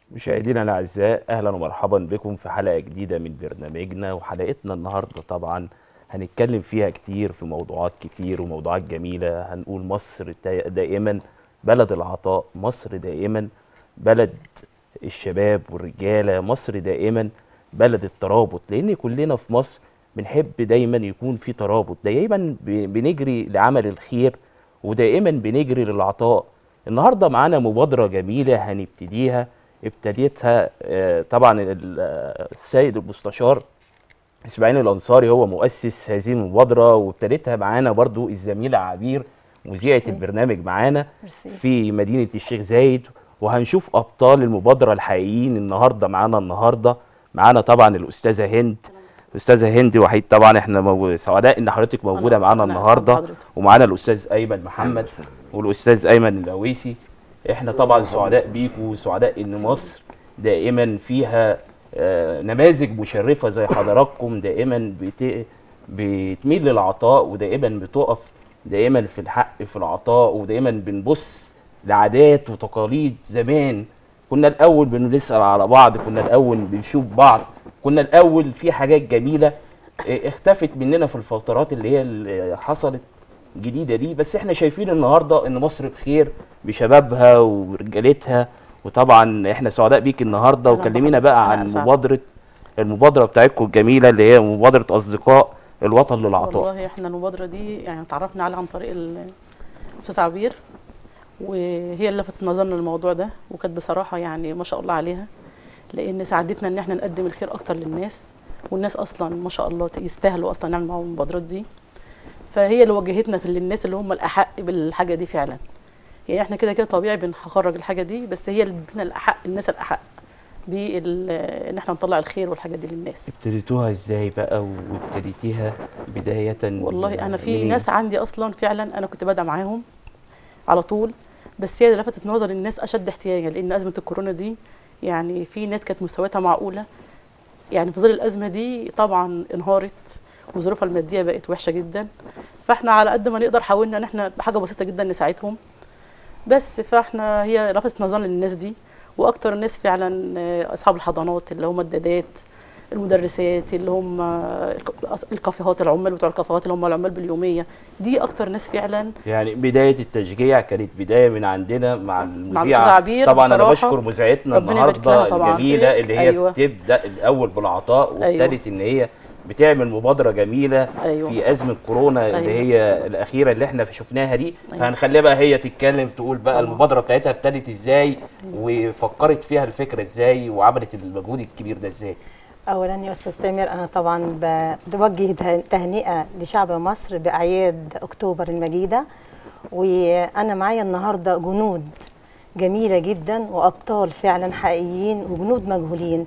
مشاهدينا الاعزاء اهلا ومرحبا بكم في حلقه جديده من برنامجنا وحلقتنا النهارده طبعا هنتكلم فيها كتير في موضوعات كتير وموضوعات جميله هنقول مصر دا- دائما بلد العطاء مصر دائما بلد الشباب والرجاله مصر دائما بلد الترابط لان كلنا في مصر بنحب دايما يكون في ترابط دايما ب- بنجري لعمل الخير ودائما بنجري للعطاء النهارده معانا مبادره جميله هنبتديها ابتديتها آه، طبعا ال- آه، السيد المستشار اسماعيل الانصاري هو مؤسس هذه المبادره وابتديتها معانا برضو الزميله عبير مذيعه ميرسي. البرنامج معانا ميرسي. في مدينه الشيخ زايد وهنشوف ابطال المبادره الحقيقيين النهارده معانا النهارده معانا طبعا الاستاذه هند الاستاذه هند وحيد طبعا احنا مو... سعداء ان حضرتك موجوده أنا- معانا أنا النهارده حضرتك. ومعانا الاستاذ ايمن محمد والاستاذ ايمن الاويسي احنا طبعا سعداء بيكم وسعداء ان مصر دائما فيها آه، نماذج مشرفه زي حضراتكم دائما بت... بتميل للعطاء ودائما بتقف دائما في الحق في العطاء ودائما بنبص لعادات وتقاليد زمان كنا الاول بنسال على بعض كنا الاول بنشوف بعض كنا الاول في حاجات جميله آه، اختفت مننا في الفترات اللي هي اللي حصلت جديده دي بس احنا شايفين النهارده ان مصر بخير بشبابها ورجالتها وطبعا احنا سعداء بيك النهارده أهلا وكلمينا بحضرتك. بقى أنا عن أسعد. مبادره المبادره بتاعتكم الجميله اللي هي مبادره اصدقاء الوطن للعطاء والله احنا المبادره دي يعني اتعرفنا عليها عن طريق ال- الاستاذ عبير وهي اللي لفتت نظرنا للموضوع ده وكانت بصراحه يعني ما شاء الله عليها لان ساعدتنا ان احنا نقدم الخير اكتر للناس والناس اصلا ما شاء الله يستاهلوا اصلا نعمل معاهم المبادرات دي فهي اللي وجهتنا في الناس اللي هم الاحق بالحاجه دي فعلا يعني احنا كده كده طبيعي بنخرج الحاجه دي بس هي اللي ادتنا الاحق الناس الاحق بال ان احنا نطلع الخير والحاجات دي للناس ابتديتوها ازاي بقى وابتديتيها بدايه والله انا في منين؟ ناس عندي اصلا فعلا انا كنت بادئه معاهم على طول بس هي اللي لفتت نظر الناس اشد احتياجا لان ازمه الكورونا دي يعني في ناس كانت مستوياتها معقوله يعني في ظل الازمه دي طبعا انهارت وظروفها الماديه بقت وحشه جدا فاحنا على قد ما نقدر حاولنا ان احنا بحاجه بسيطه جدا نساعدهم بس فاحنا هي لفتت نظرنا للناس دي واكتر الناس فعلا آه، اصحاب الحضانات اللي هم الدادات المدرسات اللي هم الك- الكافيهات العمال بتوع الكافيهات اللي هم العمال باليوميه دي اكتر ناس فعلا يعني بدايه التشجيع كانت بدايه من عندنا مع المذيعه الأستاذ عبير طبعا انا بصراحة. بشكر مذيعتنا ربنا يبارك النهارده لها طبعاً. الجميله اللي هي أيوة. بتبدا الاول بالعطاء أيوة. وابتدت ان هي بتعمل مبادره جميله أيوة. في ازمه كورونا اللي أيوة. هي الاخيره اللي احنا شفناها دي أيوة. فهنخليها بقى هي تتكلم تقول بقى طبعاً. المبادره بتاعتها ابتدت ازاي وفكرت فيها الفكره ازاي وعملت المجهود الكبير ده ازاي اولا يا استاذ تامر انا طبعا ب- بوجه ته- تهنئه لشعب مصر باعياد اكتوبر المجيده وانا معايا النهارده جنود جميله جدا وابطال فعلا حقيقيين وجنود مجهولين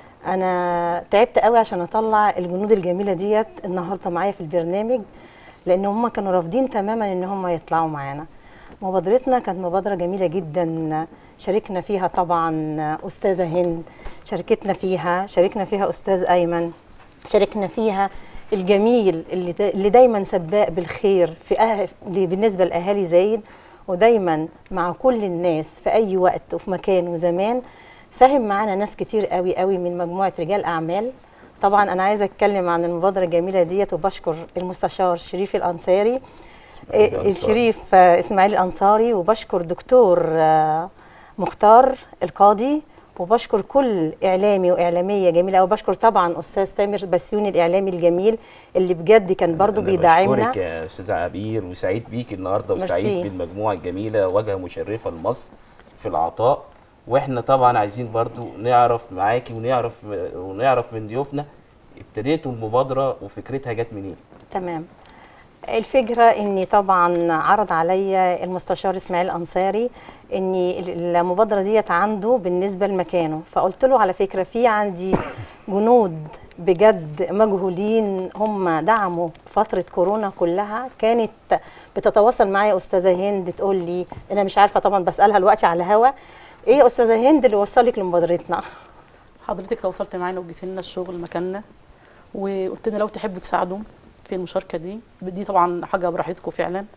انا تعبت قوي عشان اطلع الجنود الجميله ديت النهارده معايا في البرنامج لان هم كانوا رافضين تماما ان هم يطلعوا معانا مبادرتنا كانت مبادره جميله جدا شاركنا فيها طبعا استاذه هند شاركتنا فيها شاركنا فيها استاذ ايمن شاركنا فيها الجميل اللي, دا اللي دايما سباق بالخير في أه... بالنسبه لاهالي زايد ودايما مع كل الناس في اي وقت وفي مكان وزمان ساهم معانا ناس كتير قوي قوي من مجموعه رجال اعمال طبعا انا عايزه اتكلم عن المبادره الجميله ديت وبشكر المستشار شريف الانصاري إسماعيل إيه، الأنصاري. الشريف آه، اسماعيل الانصاري وبشكر دكتور آه، مختار القاضي وبشكر كل اعلامي واعلاميه جميله قوي بشكر طبعا استاذ تامر بسيوني الاعلامي الجميل اللي بجد كان برضو أنا بيدعمنا بشكرك يا استاذه عبير وسعيد بيك النهارده ميرسي. وسعيد بالمجموعه الجميله واجهه مشرفه لمصر في العطاء واحنا طبعا عايزين برضو نعرف معاكي ونعرف ونعرف من ضيوفنا ابتديتوا المبادره وفكرتها جت منين تمام الفكرة اني طبعا عرض عليا المستشار اسماعيل الانصاري ان المبادرة ديت عنده بالنسبة لمكانه فقلت له على فكرة في عندي جنود بجد مجهولين هم دعموا فترة كورونا كلها كانت بتتواصل معايا استاذة هند تقول لي انا مش عارفة طبعا بسألها دلوقتي على الهوا ايه يا استاذة هند اللي وصلك لمبادرتنا حضرتك تواصلت معانا وجيت لنا الشغل مكاننا وقلت لنا لو تحبوا تساعدوا في المشاركه دي دي طبعا حاجه براحتكم فعلا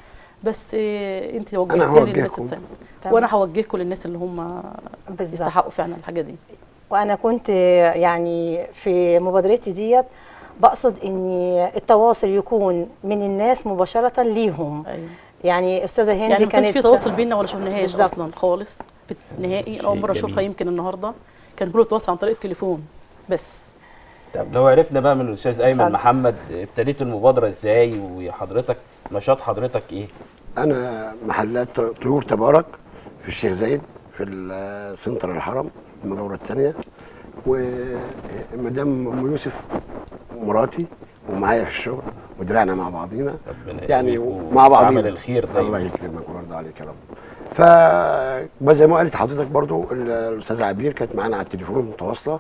بس إيه انت أنا وجهتيها للناس هوجهكم. التانية تمام. وانا هوجهكم للناس اللي هم بالظبط يستحقوا فعلا الحاجه دي وانا كنت يعني في مبادرتي ديت بقصد ان التواصل يكون من الناس مباشره ليهم ايوه يعني استاذه هند يعني ما كانش كانت في تواصل بيننا ولا شفناهاش بالظبط. اصلا خالص في نهائي انا اول شيء مره اشوفها جميل. يمكن النهارده كان كله تواصل عن طريق التليفون بس طب لو عرفنا بقى من الاستاذ ايمن اتفضل. محمد ابتديت المبادره ازاي وحضرتك نشاط حضرتك ايه انا محلات طيور تبارك في الشيخ زايد في ال- سنتر الحرم المجاوره الثانيه ومدام ام يوسف مراتي ومعايا في الشغل ودراعنا مع بعضينا ربنا يعني يقويكم مع في بعضينا عمل الخير الله دايما يكرمك ويرضى عليك يا رب ف زي ما قالت حضرتك برضو ال- الاستاذه عبير كانت معانا على التليفون متواصله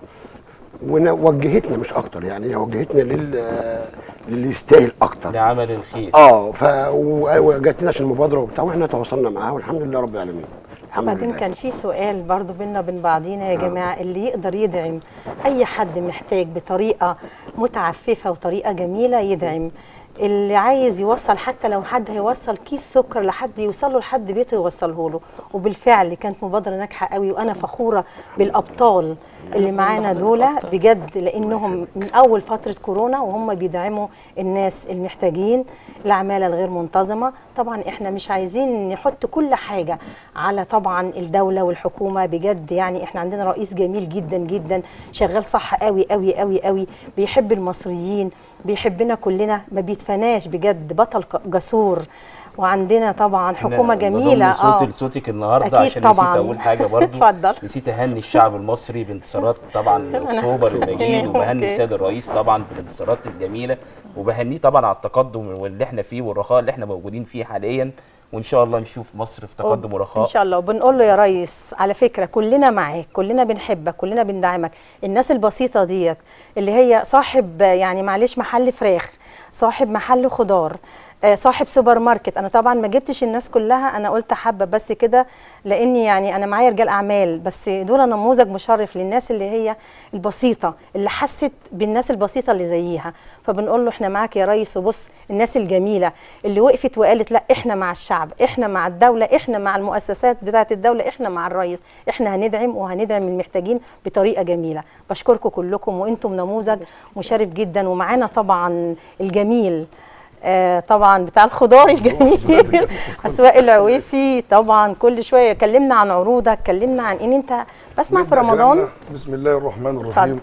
ووجهتنا مش اكتر يعني هي وجهتنا لل للي يستاهل اكتر لعمل الخير اه ف و- وجات لنا عشان المبادره وبتاع واحنا تواصلنا معاها والحمد لله رب العالمين الحمد بعدين لله كان في سؤال برضو بينا وبين بعضينا يا جماعه اللي يقدر يدعم اي حد محتاج بطريقه متعففه وطريقه جميله يدعم اللي عايز يوصل حتى لو حد هيوصل كيس سكر لحد يوصله لحد بيته يوصله له وبالفعل كانت مبادره ناجحه قوي وانا فخوره بالابطال اللي معانا دول بجد لانهم من اول فتره كورونا وهم بيدعموا الناس المحتاجين العماله الغير منتظمه طبعا احنا مش عايزين نحط كل حاجه على طبعا الدوله والحكومه بجد يعني احنا عندنا رئيس جميل جدا جدا شغال صح قوي قوي قوي قوي بيحب المصريين بيحبنا كلنا ما بيتفناش بجد بطل ك- جسور وعندنا طبعا حكومه أنا آه. جميله بضم صوتي لصوتك النهارده أكيد عشان طبعاً. نسيت اقول حاجه برضو اتفضل. نسيت اهني الشعب المصري بانتصارات طبعا اكتوبر المجيد وبهني أوكي. السيد الرئيس طبعا بالانتصارات الجميله وبهنيه طبعا على التقدم واللي احنا فيه والرخاء اللي احنا موجودين فيه حاليا وان شاء الله نشوف مصر في تقدم ان ورخاء شاء الله وبنقول له يا ريس على فكره كلنا معاك كلنا بنحبك كلنا بندعمك الناس البسيطه ديت اللي هي صاحب يعني معلش محل فراخ صاحب محل خضار آه، صاحب سوبر ماركت انا طبعا ما جبتش الناس كلها انا قلت حبه بس كده لاني يعني انا معايا رجال اعمال بس دول نموذج مشرف للناس اللي هي البسيطه اللي حست بالناس البسيطه اللي زيها فبنقول له احنا معاك يا ريس وبص الناس الجميله اللي وقفت وقالت لا احنا مع الشعب احنا مع الدوله احنا مع المؤسسات بتاعه الدوله احنا مع الرئيس احنا هندعم وهندعم المحتاجين بطريقه جميله بشكركم كلكم وانتم نموذج مشرف جدا ومعانا طبعا الجميل آه طبعا بتاع الخضار الجميل اسواق العويسي طبعا كل شويه كلمنا عن عروضك كلمنا عن ان انت بسمع في نبدأ رمضان كلامنا. بسم الله الرحمن الرحيم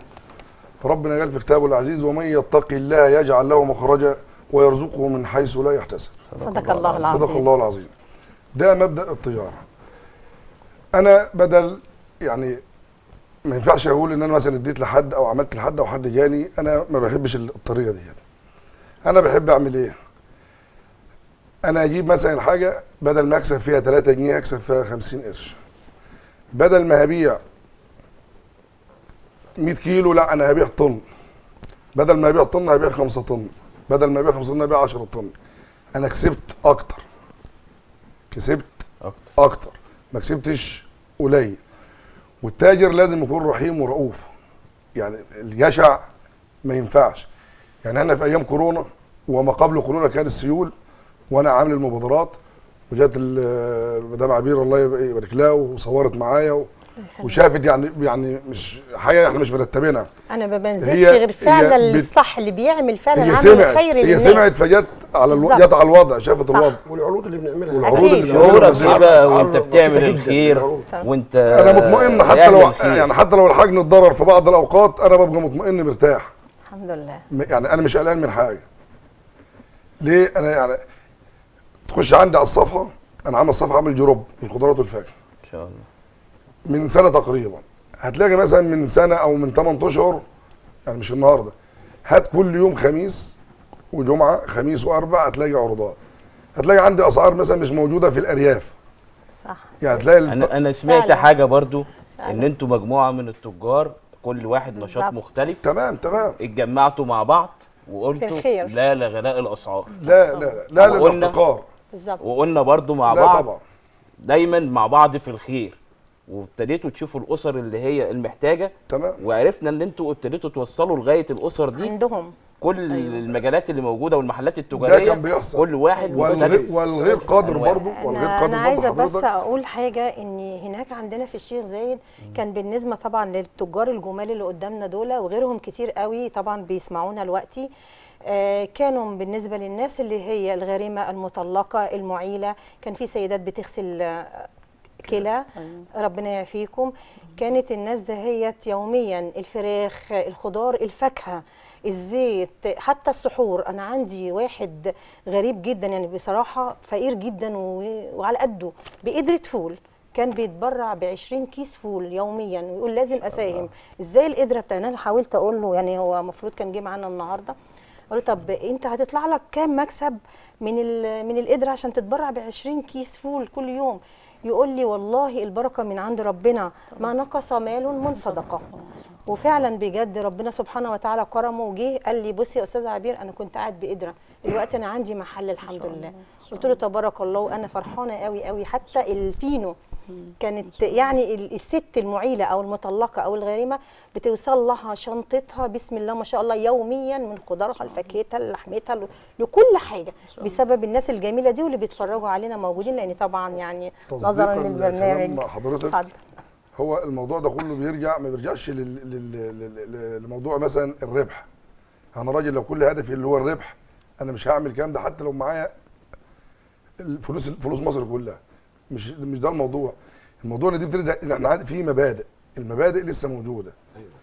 ربنا قال في كتابه العزيز ومن يتقي الله يجعل له مخرجا ويرزقه من حيث لا يحتسب صدق الله العظيم صدق الله العظيم ده مبدا الطياره انا بدل يعني ما ينفعش اقول ان انا مثلا اديت لحد او عملت لحد او حد جاني انا ما بحبش الطريقه دي انا بحب اعمل ايه انا اجيب مثلا حاجه بدل ما اكسب فيها 3 جنيه اكسب فيها 50 قرش بدل ما هبيع 100 كيلو لا انا هبيع طن بدل ما ابيع طن هبيع 5 طن بدل ما ابيع 5 طن هبيع 10 طن انا كسبت اكتر كسبت أكتر. اكتر ما كسبتش قليل والتاجر لازم يكون رحيم ورؤوف يعني الجشع ما ينفعش يعني انا في ايام كورونا وما قبل كورونا كان السيول وانا عامل المبادرات وجات ال- مدام عبير الله يبارك لها وصورت معايا و- وشافت يعني يعني مش حاجه احنا مش مرتبينها انا ما بنزلش هي- غير فعلا هي بت- الصح اللي بيعمل فعلا هي عمل سمعت خير هي للناس سمعت فجت على الو... بالظبط. جت على الوضع شافت صح. الوضع والعروض اللي بنعملها والعروض أكيد. اللي بنعملها شعورك بس- ايه بقى أسعار وانت بسيطة بتعمل جداً الخير العروض. وانت انا مطمئن حتى بتعمل لو الخير. يعني حتى لو الحجم اتضرر في بعض الاوقات انا ببقى مطمئن مرتاح الحمد لله م- يعني انا مش قلقان من حاجه ليه انا يعني تخش عندي على الصفحه انا عامل صفحه عامل جروب الخضروات والفاكهه ان شاء الله من سنه تقريبا هتلاقي مثلا من سنه او من 8 اشهر يعني مش النهارده هات كل يوم خميس وجمعه خميس واربع هتلاقي عروضات هتلاقي عندي اسعار مثلا مش موجوده في الارياف صح يعني هتلاقي الط- انا انا سمعت فعلا. حاجه برضو ان فعلا. انتوا مجموعه من التجار كل واحد نشاط بالظبط. مختلف تمام تمام اتجمعتوا مع بعض في وقلتوا الخير. لا لغلاء الاسعار لا لا لا لا وقلنا- للاحتقار بالظبط وقلنا برضو مع لا بعض طبعا دايما مع بعض في الخير وابتديتوا تشوفوا الاسر اللي هي المحتاجه تمام وعرفنا ان انتوا ابتديتوا توصلوا لغايه الاسر دي عندهم كل أيوة. المجالات اللي موجوده والمحلات التجاريه كان بيحصل. كل واحد والغير, مختلف والغير قادر أنواع. برضه والغير انا, قادر أنا برضه عايزه بس حضرتك اقول حاجه ان هناك عندنا في الشيخ زايد كان بالنسبه طبعا للتجار الجمال اللي قدامنا دول وغيرهم كتير قوي طبعا بيسمعونا دلوقتي آه، كانوا بالنسبه للناس اللي هي الغارمه المطلقه المعيله كان في سيدات بتغسل آه، كلى أيوة. ربنا يعافيكم كانت الناس دهيت يوميا الفراخ الخضار الفاكهه الزيت حتى السحور انا عندي واحد غريب جدا يعني بصراحه فقير جدا و- وعلى قده بقدره فول كان بيتبرع ب 20 كيس فول يوميا ويقول لازم اساهم ازاي القدره بتاعنا انا حاولت اقول له يعني هو المفروض كان جه معانا النهارده قلت له طب انت هتطلع لك كام مكسب من ال- من القدره عشان تتبرع ب 20 كيس فول كل يوم يقول لي والله البركه من عند ربنا ما نقص مال من صدقه وفعلا بجد ربنا سبحانه وتعالى كرمه وجه قال لي بصي يا استاذه عبير انا كنت قاعد بقدره دلوقتي انا عندي محل الحمد لله قلت له تبارك الله وانا فرحانه قوي قوي حتى الفينو كانت يعني ال- الست المعيله او المطلقه او الغارمه بتوصل لها شنطتها بسم الله ما شاء الله يوميا من خضارها لفاكهتها لحمتها ل- لكل حاجه بسبب الناس الجميله دي واللي بيتفرجوا علينا موجودين لان طبعا يعني نظرا تصديقا للبرنامج لكلام حضرتك اتفضل هو الموضوع ده كله بيرجع ما بيرجعش لل- لل- لل- لل- لموضوع مثلا الربح انا راجل لو كل هدفي اللي هو الربح انا مش هعمل الكلام ده حتى لو معايا الفلوس فلوس مصر كلها مش مش ده الموضوع الموضوع ان دي بترجع ان احنا عاد في مبادئ المبادئ لسه موجوده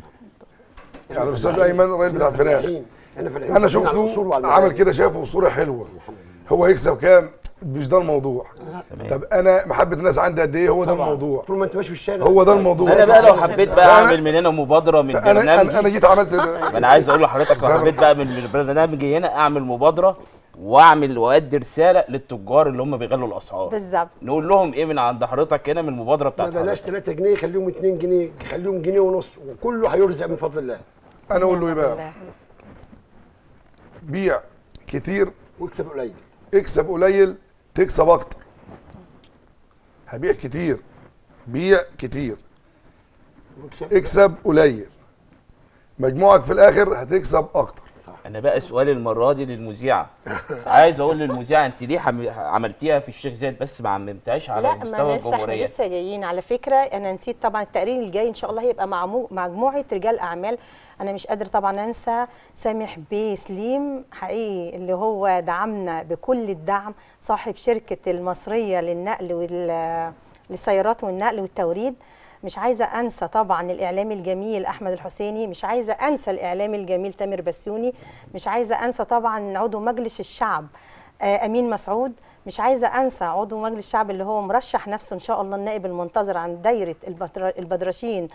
يعني الاستاذ ايمن الراجل بتاع الفراخ انا في انا شفته عمل كده شافه بصوره حلوه هو يكسب كام مش ده الموضوع تمام. طب انا محبه الناس عندي قد ايه هو ده الموضوع طول ما انت ماشي في الشارع هو ده الموضوع انا بقى لو حبيت بقى فأنا- اعمل من هنا مبادره من انا انا, برنامج أنا جيت عملت ما انا عايز اقول لحضرتك لو حبيت بقى من من برنامجي هنا اعمل مبادره واعمل وادي رساله للتجار اللي هم بيغلوا الاسعار بالظبط نقول لهم ايه من عند حضرتك هنا من المبادره ما بتاعت بلاش حضرتك 3 جنيه خليهم 2 جنيه خليهم جنيه ونص وكله هيرزق من فضل الله انا اقول له ايه بقى الله. بيع كتير واكسب قليل اكسب قليل تكسب اكتر هبيع كتير بيع كتير واكسب اكسب قليل مجموعك في الاخر هتكسب اكتر انا بقى سؤالي المره دي للمذيعه عايز اقول للمذيعه انت ليه حم- عملتيها في الشيخ زايد بس ما عممتهاش على لا ما مستوى أنا لسه احنا الجمهوريه لسه جايين على فكره انا نسيت طبعا التقرير الجاي ان شاء الله هيبقى مع مو- مجموعه رجال اعمال انا مش قادر طبعا انسى سامح بيه سليم حقيقي اللي هو دعمنا بكل الدعم صاحب شركه المصريه للنقل وال للسيارات والنقل والتوريد مش عايزه انسى طبعا الاعلامي الجميل احمد الحسيني مش عايزه انسى الاعلامي الجميل تامر بسيوني مش عايزه انسى طبعا عضو مجلس الشعب آه، امين مسعود مش عايزه انسى عضو مجلس الشعب اللي هو مرشح نفسه ان شاء الله النائب المنتظر عن دايره البدر- البدرشين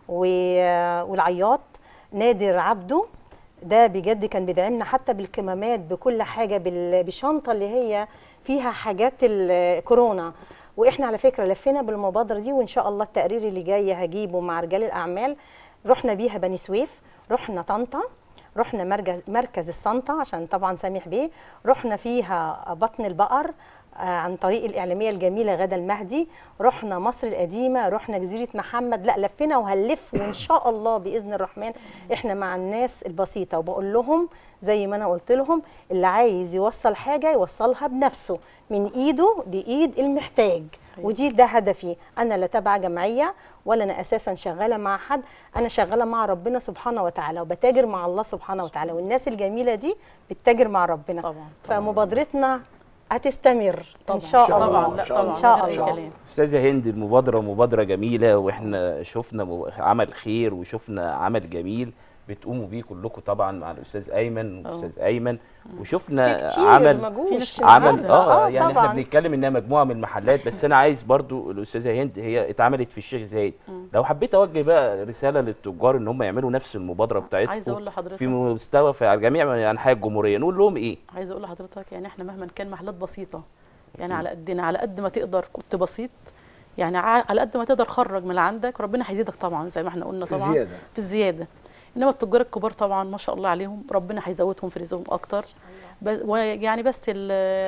و- والعياط نادر عبده ده بجد كان بيدعمنا حتى بالكمامات بكل حاجه بال- بالشنطه اللي هي فيها حاجات الكورونا واحنا على فكره لفينا بالمبادره دي وان شاء الله التقرير اللي جاي هجيبه مع رجال الاعمال رحنا بيها بني سويف رحنا طنطا رحنا مركز مركز الصنطة عشان طبعا سامح بيه رحنا فيها بطن البقر آه، عن طريق الإعلامية الجميلة غدا المهدي رحنا مصر القديمة رحنا جزيرة محمد لا لفينا وهنلف وإن شاء الله بإذن الرحمن إحنا مع الناس البسيطة وبقول لهم زي ما أنا قلت لهم اللي عايز يوصل حاجة يوصلها بنفسه من إيده لإيد المحتاج ودي ده هدفي انا لا تبع جمعيه ولا انا اساسا شغاله مع حد انا شغاله مع ربنا سبحانه وتعالى وبتاجر مع الله سبحانه وتعالى والناس الجميله دي بتتاجر مع ربنا طبعا فمبادرتنا هتستمر طبعا ان شاء الله طبعا لا إن شاء طبعا الله. إن شاء من غير الله. أي كلام. استاذه هند المبادره مبادره جميله واحنا شفنا مو- عمل خير وشفنا عمل جميل بتقوموا بيه كلكم طبعا مع الاستاذ ايمن والاستاذ ايمن في وشفنا كتير عمل ما في جوش ناس عمل النهاردة. اه يعني احنا طبعا بنتكلم انها مجموعه من المحلات بس انا عايز برضو الاستاذه هند هي اتعملت في الشيخ زايد لو حبيت اوجه بقى رساله للتجار ان هم يعملوا نفس المبادره بتاعتكم عايزه اقول لحضرتك في مستوى في جميع انحاء الجمهوريه نقول لهم ايه عايزه اقول لحضرتك يعني احنا مهما كان محلات بسيطه يعني على قدنا على قد ما تقدر كنت بسيط يعني ع- على قد ما تقدر خرج من اللي عندك ربنا هيزيدك طبعا زي ما احنا قلنا في طبعا زيادة. في الزياده انما التجار الكبار طبعا ما شاء الله عليهم ربنا هيزودهم في رزقهم اكتر ب- ويعني بس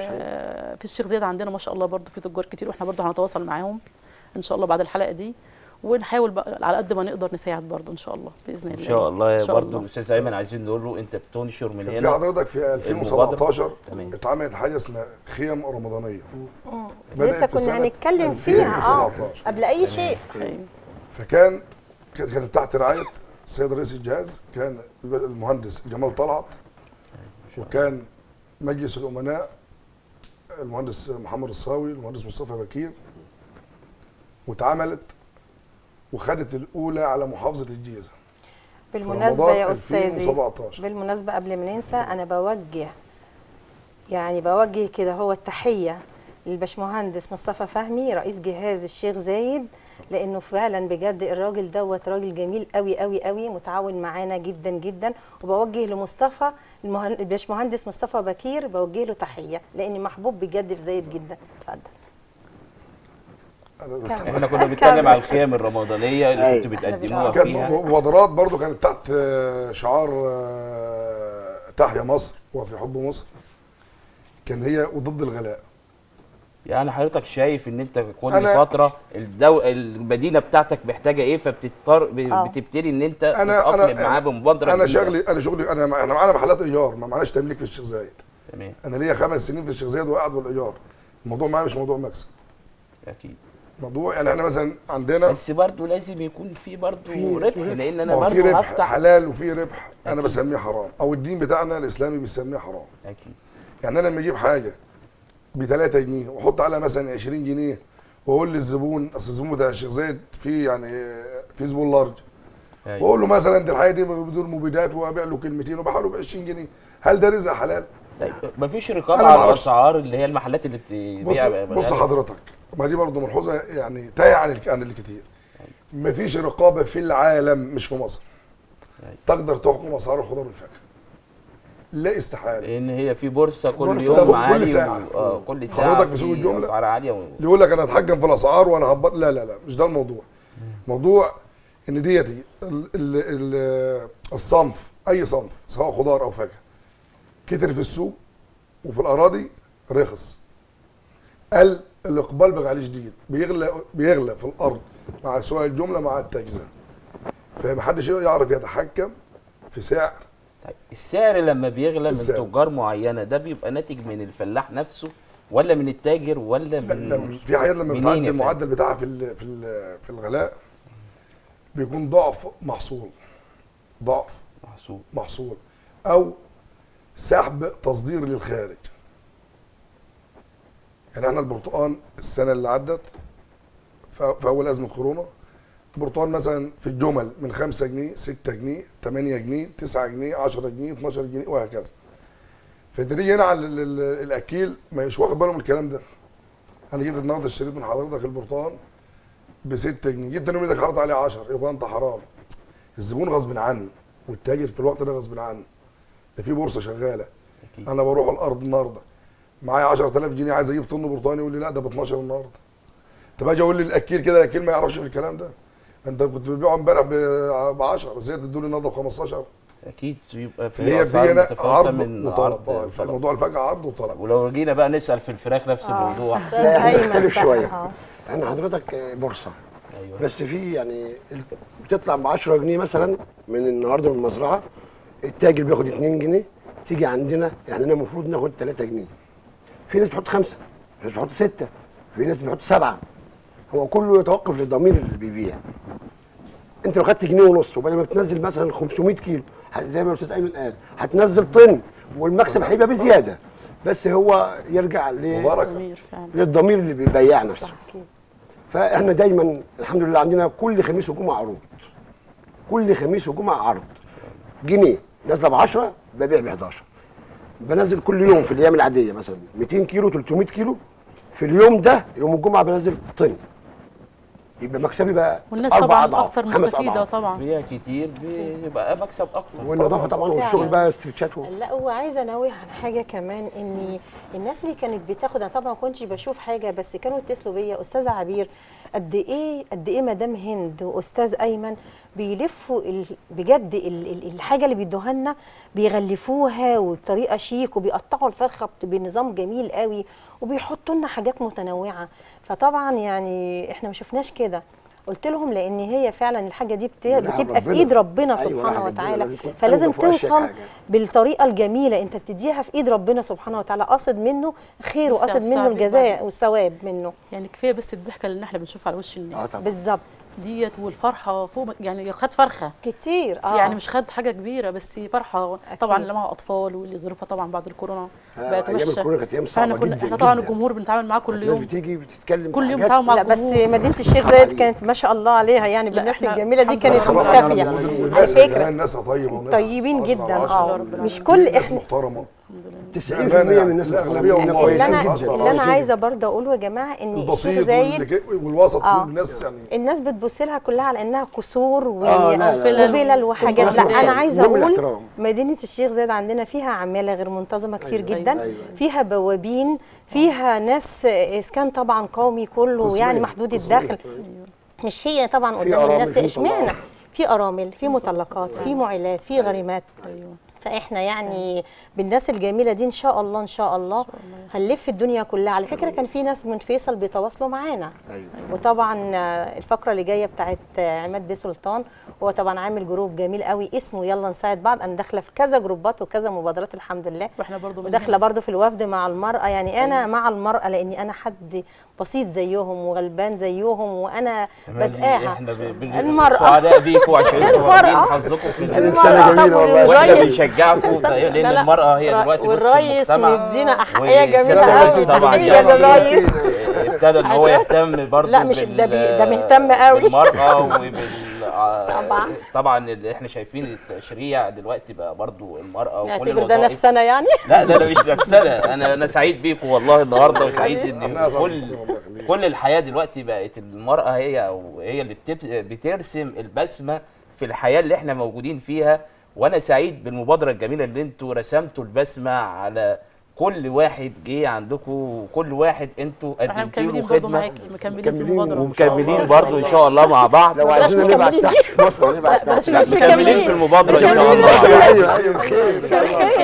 ال- في الشيخ زياد عندنا ما شاء الله برضو في تجار كتير واحنا برضو هنتواصل معاهم ان شاء الله بعد الحلقه دي ونحاول بقى على قد ما نقدر نساعد برضه ان شاء الله باذن الله ان شاء الله إن شاء برضه الله. الاستاذ ايمن عايزين نقول له انت بتنشر من كان في هنا حضرتك في 2017 تمام. اتعملت حاجه اسمها خيم رمضانيه لسه بدأت في كنا سنة هنتكلم فيها اه 2017. قبل اي شيء أيوة. فكان كانت كانت تحت رعايه السيد رئيس الجهاز كان المهندس جمال طلعت وكان مجلس الامناء المهندس محمد الصاوي المهندس مصطفى بكير واتعملت وخدت الاولى على محافظه الجيزه في بالمناسبه رمضان يا استاذي 2017 بالمناسبه قبل ما ننسى انا بوجه يعني بوجه كده هو التحيه للبشمهندس مصطفى فهمي رئيس جهاز الشيخ زايد لانه فعلا بجد الراجل دوت راجل جميل قوي قوي قوي متعاون معانا جدا جدا وبوجه لمصطفى المهن- الباشمهندس مصطفى بكير بوجه له تحيه لاني محبوب بجد في زايد جدا اتفضل أنا- احنا كنا بنتكلم على الخيام الرمضانيه اللي أيوة. كنتوا إحنا بتقدموها كان فيها مبادرات برضو كانت تحت آه، شعار آه، تحيا مصر وفي حب مصر كان هي وضد الغلاء يعني حضرتك شايف ان انت كل أنا- فتره الدو... المدينه بتاعتك محتاجه ايه فبتضطر ب... آه. بتبتدي ان انت انا تتاقلم انا معاه بمبادره انا جديدة. شغلي انا شغلي انا احنا معانا محلات ايجار ما معناش تمليك في الشيخ زايد تمام انا ليا خمس سنين في الشيخ زايد وقاعد بالايجار الموضوع معايا مش موضوع مكسب اكيد موضوع يعني احنا مثلا عندنا بس برضه لازم يكون في برضه في- ربح في- لان ما انا هو في برضه ربح هفتح حلال وفي ربح انا أكيد. بسميه حرام او الدين بتاعنا الاسلامي بيسميه حرام اكيد يعني انا لما اجيب حاجه ب 3 جنيه واحط عليها مثلا 20 جنيه واقول للزبون اصل الزبون بتاع الشيخ زايد في يعني في زبون لارج أيوة. واقول له مثلا دي الحاجه دي بدون مبيدات وابيع له كلمتين وببيع له ب 20 جنيه هل ده رزق حلال؟ طيب مفيش رقابه أنا على معرفش. الاسعار اللي هي المحلات اللي بص بتبيع بص حضرتك ما دي برضه ملحوظه يعني تايه عن الك- عن الكتير مفيش رقابه في العالم مش في مصر أيوة. تقدر تحكم اسعار الخضار والفاكهه لا استحاله لان هي في بورصه كل بورصة. يوم ده كل عالي ساعة. و... آه كل ساعه حضرتك في سوق الجملة؟ اسعار عاليه و... اللي يقول لك انا اتحكم في الاسعار وانا هبط لا لا لا مش ده الموضوع موضوع ان ديتي ال- ال- ال- الصنف اي صنف سواء خضار او فاكهه كتر في السوق وفي الاراضي رخص قل الاقبال بقى عليه شديد بيغلى بيغلى في الارض مع سواء الجمله مع التجزئه فمحدش يعرف يتحكم في سعر طيب السعر لما بيغلى من السعر. تجار معينه ده بيبقى ناتج من الفلاح نفسه ولا من التاجر ولا لا من لما في حاجات لما منين بتعدي يا فندم؟ المعدل بتاعها في ال في ال في الغلاء بيكون ضعف محصول ضعف محسوب محصول او سحب تصدير للخارج يعني احنا البرتقال السنه اللي عدت ف- في اول ازمه كورونا البرتقال مثلا في الجمل من 5 جنيه 6 جنيه 8 جنيه 9 جنيه 10 جنيه 12 جنيه وهكذا فتيجي هنا على ال- ال- الاكيل مش واخد باله من الكلام ده انا جيت النهارده اشتريت من حضرتك البرتقال ب 6 جنيه جيت تاني يوم ايدك حاطط عليه 10 يبقى انت حرام الزبون غصب عنه والتاجر في الوقت ده غصب عنه ده في بورصه شغاله أكيد. انا بروح الارض النهارده معايا 10000 جنيه عايز اجيب طن برتقال يقول لي لا ده ب 12 النهارده طب اجي اقول للاكيل كده الاكيل ما يعرفش في الكلام ده انت كنت بتبيعه امبارح ب 10 زياده ادوني النهارده ب 15 اكيد يبقى في هي أسعار في هنا متفاوتة عرض من وطلب عرض اه وطلب. موضوع الفجأة عرض وطلب ولو جينا بقى نسال في الفراخ نفس آه. الموضوع أستاذ لا، أيمن نختلف بقى. شوية. آه. احنا حضرتك آه، بورصه ايوه بس في يعني ال- بتطلع ب 10 جنيه مثلا من النهارده من المزرعه التاجر بياخد 2 جنيه تيجي عندنا يعني انا المفروض ناخد 3 جنيه في ناس بتحط خمسه في ناس بتحط سته في ناس بتحط سبعه هو كله يتوقف للضمير اللي بيبيع انت لو خدت جنيه ونص وبدل ما بتنزل مثلا 500 كيلو ه- زي ما الاستاذ ايمن قال هتنزل طن والمكسب هيبقى بزياده بس هو يرجع ل- مبارك ضمير فعلا للضمير اللي بيبيع نفسه صح أكيد. فاحنا دايما الحمد لله عندنا كل خميس وجمعه عروض كل خميس وجمعه عرض جنيه نازله ب 10 ببيع ب 11 بنزل كل يوم في الايام العاديه مثلا 200 كيلو 300 كيلو في اليوم ده يوم الجمعه بنزل طن يبقى مكسبي بقى والناس اربع طبعا اضعاف اكتر خمس مستفيده اضعاف طبعا بيع كتير بيبقى مكسب اكتر والنظافه طبعا والشغل فعلا. بقى استرتشات و- لا وعايزه انوه عن حاجه كمان ان الناس اللي كانت بتاخد انا طبعا ما كنتش بشوف حاجه بس كانوا يتصلوا بيا استاذه عبير قد ايه قد ايه مدام هند واستاذ ايمن بيلفوا ال- بجد ال- ال- الحاجه اللي بيدوها لنا بيغلفوها وبطريقه شيك وبيقطعوا الفرخه بت- بنظام جميل قوي وبيحطوا لنا حاجات متنوعه فطبعا يعني احنا ما شفناش كده قلت لهم لان هي فعلا الحاجه دي بت- رحم بتبقى في ربنا. ايد ربنا أيوة، سبحانه رحم ربنا وتعالى لازم تكون فلازم أنت فوق أشياء توصل حاجة. بالطريقه الجميله انت بتديها في ايد ربنا سبحانه وتعالى قصد منه خير بس يا وقصد أستاذ منه عبير الجزاء بعد- والثواب منه يعني كفايه بس الضحكه اللي احنا بنشوفها على وش اه الناس طبعا بالظبط ديت والفرحه فوق ما- يعني خد فرخه كتير اه يعني مش خد حاجه كبيره بس فرحه أكيد. طبعا اللي معاها اطفال واللي ظروفها طبعا بعد الكورونا آه، بقت أيام وحشه الكورونا كانت أيام فاحنا صعبة كنا جدا احنا طبعا جدا. الجمهور بنتعامل معاه كل الناس يوم بتيجي بتتكلم كل يوم بحاجات بتعامل مع لا بس الجمهور. مدينه الشيخ صعب زايد عليك. كانت ما شاء الله عليها يعني لا، بالناس إحنا الجميله دي الحمد كانت لله. صراحة مكتفيه يعني على والناس فكره كمان ناسها طيبه وناس طيبين عشرة جدا على عشرة. اه ربنا مش في كل ناس احنا محترمه 90% بأمانة من يعني. الناس لا، محترمين. أغلبية والله. اللي انا كويسين. جدا. اللي انا كويسين. عايزه برضه اقوله يا جماعه ان الشيخ البسيط زايد واللي- والوسط آه. كل الناس يعني الناس بتبص لها كلها على انها قصور و... آه، لا، لا، لا. وفلل وحاجات لا والله انا ده عايزه مهم اقول الاحترام. مدينه الشيخ زايد عندنا فيها عماله غير منتظمه كتير أيوة، جدا أيوة. فيها بوابين فيها ناس اسكان طبعا قومي كله قسمين، يعني محدود قسمين. الدخل مش هي طبعا في قدام أرامل، الناس في اشمعنى مطلقات. في ارامل في مطلقات في معيلات في غريمات ايوه فاحنا يعني بالناس الجميله دي ان شاء الله ان شاء الله هنلف الدنيا كلها على فكره كان في ناس من فيصل بيتواصلوا معانا ايوه وطبعا آه، الفقره اللي جايه بتاعت آه، عماد بيه سلطان هو طبعا عامل جروب جميل قوي اسمه يلا نساعد بعض انا داخله في كذا جروبات وكذا مبادرات الحمد لله واحنا برضو من وداخله برضو في الوفد مع المراه يعني انا مع المراه لاني انا حد بسيط زيهم وغلبان زيهم وانا بدقاها احنا ب- بن- المرأة. سعداء بيكم عشان انتوا واخدين المرأة. حظكم في ال- المرأة جميلة طب والله. واحنا والريس بنشجعكم استنى، لان لا، لا. المرأة هي را- دلوقتي نص والريس المجتمع مدينا احقيه جميله والسيادة قوي الرئيس طبعا تحيه يعني للريس ابتدى ان هو عشان- يهتم برضه لا، مش- ده بي- ده مهتم قوي. بالمرأة وبال طبعا. طبعا اللي احنا شايفين التشريع دلوقتي بقى برضه المرأة وكل نعتبر ده الوظائف نفسنا يعني لا ده انا مش نفسنا انا انا سعيد بيكم والله النهارده وسعيد ان احنا أسعد كل الله يخليك. كل الحياه دلوقتي بقت المراه هي او هي اللي بتب- بترسم البسمه في الحياه اللي احنا موجودين فيها وانا سعيد بالمبادره الجميله اللي انتوا رسمتوا البسمه على كل واحد جه عندكم وكل واحد انتوا احنا قدمتوا له مكملين برضو خدمه معاكي مكملين في مكملين المبادره إن شاء الله. ومكملين برضو ان شاء الله مع بعض لو بلاش عايزين نبعت مكملين. تحت مصر هنبعت لا، بلاش تحت لا مش مكملين مكملين. في المبادره ان شاء مكملين. الله مع بعض. ايوه ايوه خير ان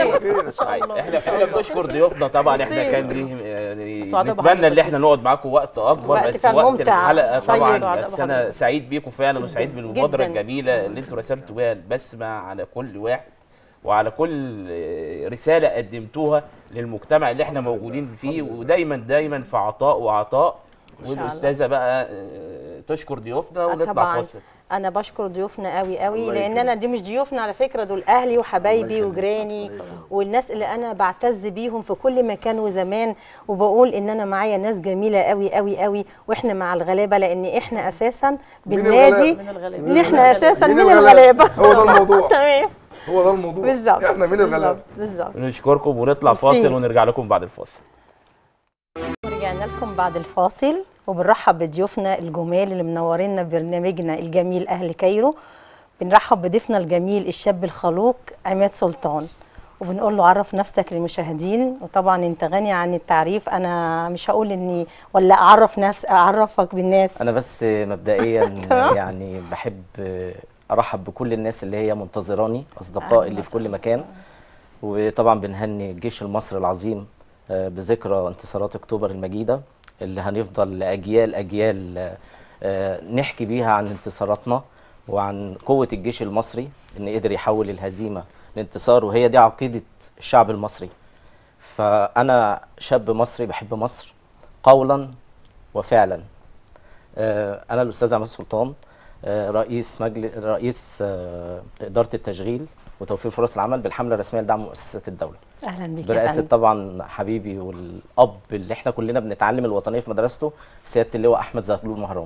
شاء الله احنا احنا بنشكر ضيوفنا طبعا احنا ميرسي. كان ليه يعني سعداء نتمنى ان بحضرتك احنا نقعد معاكم وقت اكبر وقت بس كان وقت ممتع، الحلقه شيق. طبعا سعداء بس انا بحضرتك. سعيد بيكم فعلا وسعيد بالمبادره جداً. الجميله اللي انتوا رسمتوا بيها البسمه على كل واحد وعلى كل آه، رساله قدمتوها للمجتمع اللي احنا موجودين فيه ودايما دايما في عطاء وعطاء شاء الله. والاستاذه بقى آه، تشكر ضيوفنا ونطلع طبعا فاصل انا بشكر ضيوفنا قوي قوي الله لان يكرمك. انا دي مش ضيوفنا على فكره دول اهلي وحبايبي يخليك. وجيراني الله يكرمك. والناس اللي انا بعتز بيهم في كل مكان وزمان وبقول ان انا معايا ناس جميله قوي قوي قوي واحنا مع الغلابه لان احنا اساسا بالنادي من الغلابه ان احنا اساسا مين من الغلابة؟ الغلابه هو ده الموضوع تمام هو ده الموضوع بالظبط احنا من الغلابه بالظبط بالظبط نشكركم ونطلع ميرسي. فاصل ونرجع لكم بعد الفاصل رجعنا لكم بعد الفاصل وبنرحب بضيوفنا الجمال اللي منورينا برنامجنا الجميل اهل كايرو بنرحب بضيفنا الجميل الشاب الخلوق عماد سلطان وبنقول له عرف نفسك للمشاهدين وطبعا انت غني عن التعريف انا مش هقول اني ولا اعرف نفس اعرفك بالناس انا بس مبدئيا تمام. يعني بحب ارحب بكل الناس اللي هي منتظراني اصدقائي اللي في كل مكان وطبعا بنهني الجيش المصري العظيم آه، بذكرى انتصارات اكتوبر المجيده اللي هنفضل لاجيال اجيال آه، نحكي بيها عن انتصاراتنا وعن قوه الجيش المصري ان قدر يحول الهزيمه لانتصار وهي دي عقيده الشعب المصري فانا شاب مصري بحب مصر قولا وفعلا آه، انا الاستاذ عماد سلطان آه، رئيس مجلس رئيس آه، اداره التشغيل وتوفير فرص العمل بالحمله الرسميه لدعم مؤسسات الدوله اهلا بيك يا برئاسه فندم. طبعا حبيبي والاب اللي احنا كلنا بنتعلم الوطنيه في مدرسته سياده اللواء احمد زغلول مهران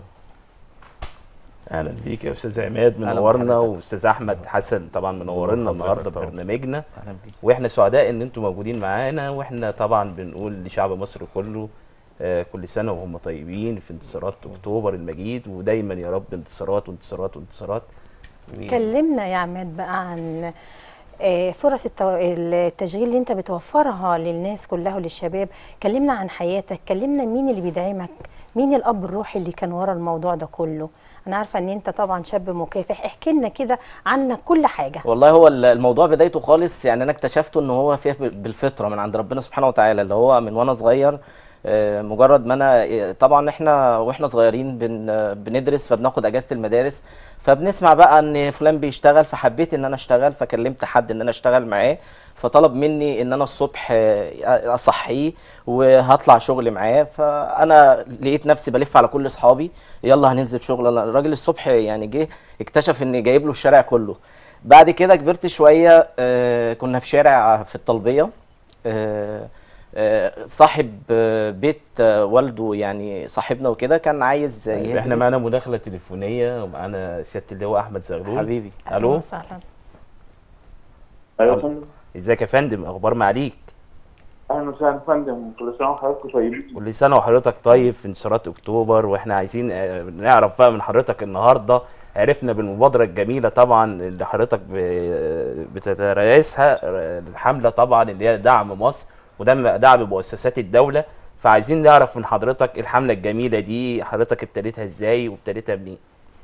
اهلا بيك يا استاذ عماد أهلا منورنا بحضرتك. واستاذ احمد حسن طبعا منورنا النهارده في برنامجنا اهلا بيك واحنا سعداء ان انتم موجودين معانا واحنا طبعا بنقول لشعب مصر كله آه، كل سنه وهم طيبين في انتصارات اكتوبر المجيد ودايما يا رب انتصارات وانتصارات وانتصارات و- كلمنا يا عماد بقى عن آه، فرص التو- التشغيل اللي انت بتوفرها للناس كلها وللشباب كلمنا عن حياتك كلمنا مين اللي بيدعمك مين الاب الروحي اللي كان ورا الموضوع ده كله انا عارفه ان انت طبعا شاب مكافح احكي لنا كده عنك كل حاجه والله هو ال- الموضوع بدايته خالص يعني انا اكتشفته ان هو فيه ب- بالفطره من عند ربنا سبحانه وتعالى اللي هو من وانا صغير آه، مجرد ما انا آه، طبعا احنا واحنا صغيرين بن آه، بندرس فبناخد اجازه المدارس فبنسمع بقى ان فلان بيشتغل فحبيت ان انا اشتغل فكلمت حد ان انا اشتغل معاه فطلب مني ان انا الصبح آه، اصحيه وهطلع شغل معاه فانا لقيت نفسي بلف على كل اصحابي يلا هننزل شغل يلا. الراجل الصبح يعني جه اكتشف اني جايب له الشارع كله بعد كده كبرت شويه آه، كنا في شارع في الطلبيه آه، آه، صاحب آه، بيت آه، والده يعني صاحبنا وكده كان عايز طيب يهدي- احنا معانا مداخله تليفونيه ومعانا سياده اللواء احمد زغلول حبيبي الو وسهلا ايوه يا فندم ازيك يا فندم اخبار معاليك اهلا وسهلا يا فندم كل سنه وحضراتكم طيبين كل سنه وحضرتك طيب في انتصارات اكتوبر واحنا عايزين آه، نعرف بقى من حضرتك النهارده عرفنا بالمبادره الجميله طبعا اللي حضرتك ب- بتترأسها آه، الحمله طبعا اللي هي دعم مصر ودعم دعم مؤسسات الدوله فعايزين نعرف من حضرتك الحمله الجميله دي حضرتك ابتديتها ازاي وابتديتها منين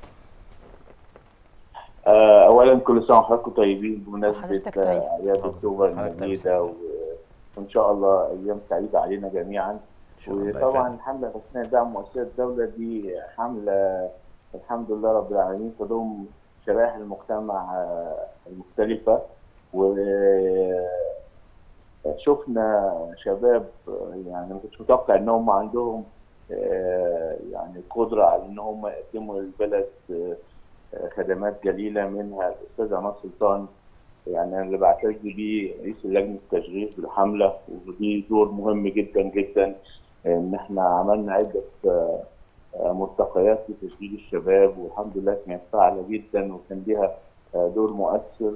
آه اولا كل سنه وحضراتكم طيبين بمناسبه وحضرتك آه، طيب. اعياد اكتوبر حضرتك طيب. المجيده و- وان شاء الله ايام سعيده علينا جميعا شاء الله يا وطبعا فندم. الحمله الرسميه دعم مؤسسات الدوله دي حمله الحمد لله رب العالمين تضم شرائح المجتمع آه، المختلفه و شفنا شباب آه، يعني ما كنتش متوقع ان هم عندهم آه، يعني قدره على ان هم يقدموا للبلد آه، آه، خدمات جليله منها الاستاذ عماد سلطان يعني انا اللي بعتز بيه رئيس لجنه التشغيل بالحمله ودي دور مهم جدا جدا ان احنا عملنا عده آه، آه، ملتقيات لتشغيل الشباب والحمد لله كانت فعاله جدا وكان ليها آه، دور مؤثر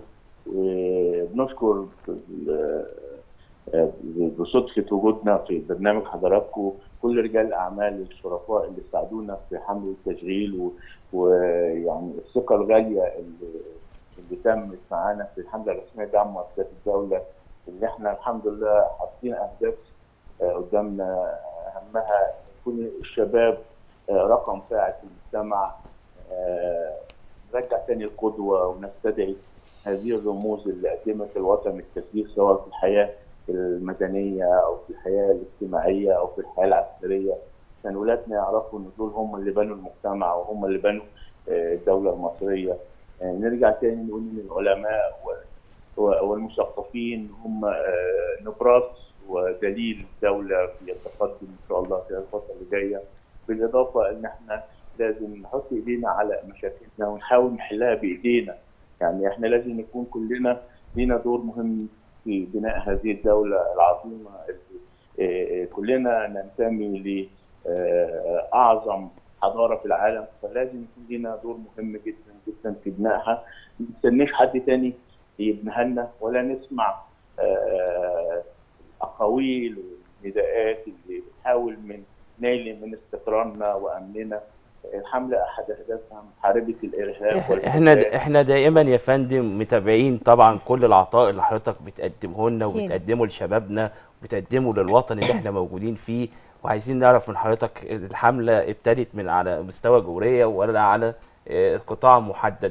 وبنشكر ال- آه، بصدفه وجودنا في برنامج حضراتكم كل رجال الاعمال الشرفاء اللي ساعدونا في حمله التشغيل و- ويعني الثقه الغاليه اللي اللي تمت معانا في الحمله الرسميه دعم مؤسسات الدوله اللي احنا الحمد لله حاطين اهداف آه، قدامنا اهمها يكون الشباب آه، رقم فاعل في المجتمع آه، نرجع تاني القدوه ونستدعي هذه الرموز اللي قدمت الوطن الكثير سواء في الحياه المدنيه او في الحياه الاجتماعيه او في الحياه العسكريه عشان ولادنا يعرفوا ان دول هم اللي بنوا المجتمع وهم اللي بنوا آه، الدوله المصريه آه، نرجع تاني نقول ان العلماء و- و- والمثقفين هم آه، نبراس ودليل الدوله في التقدم ان شاء الله في الفتره اللي جايه بالاضافه ان احنا لازم نحط ايدينا على مشاكلنا ونحاول نحلها بايدينا يعني احنا لازم نكون كلنا لينا دور مهم في بناء هذه الدوله العظيمه اللي آه، آه، كلنا ننتمي ل آه، اعظم حضاره في العالم فلازم يكون لنا دور مهم جدا جدا في بنائها ما نستناش حد تاني يبنيها لنا ولا نسمع آه، الاقاويل والنداءات اللي بتحاول من نيل من استقرارنا وامننا الحمله احد اهدافها محاربه الارهاب احنا والفساد. احنا دائما يا فندم متابعين طبعا كل العطاء اللي حضرتك بتقدمه لنا أكيد. وبتقدمه لشبابنا وبتقدمه للوطن اللي احنا موجودين فيه وعايزين نعرف من حضرتك الحمله ابتدت من على مستوى جمهوريه ولا على آه، قطاع محدد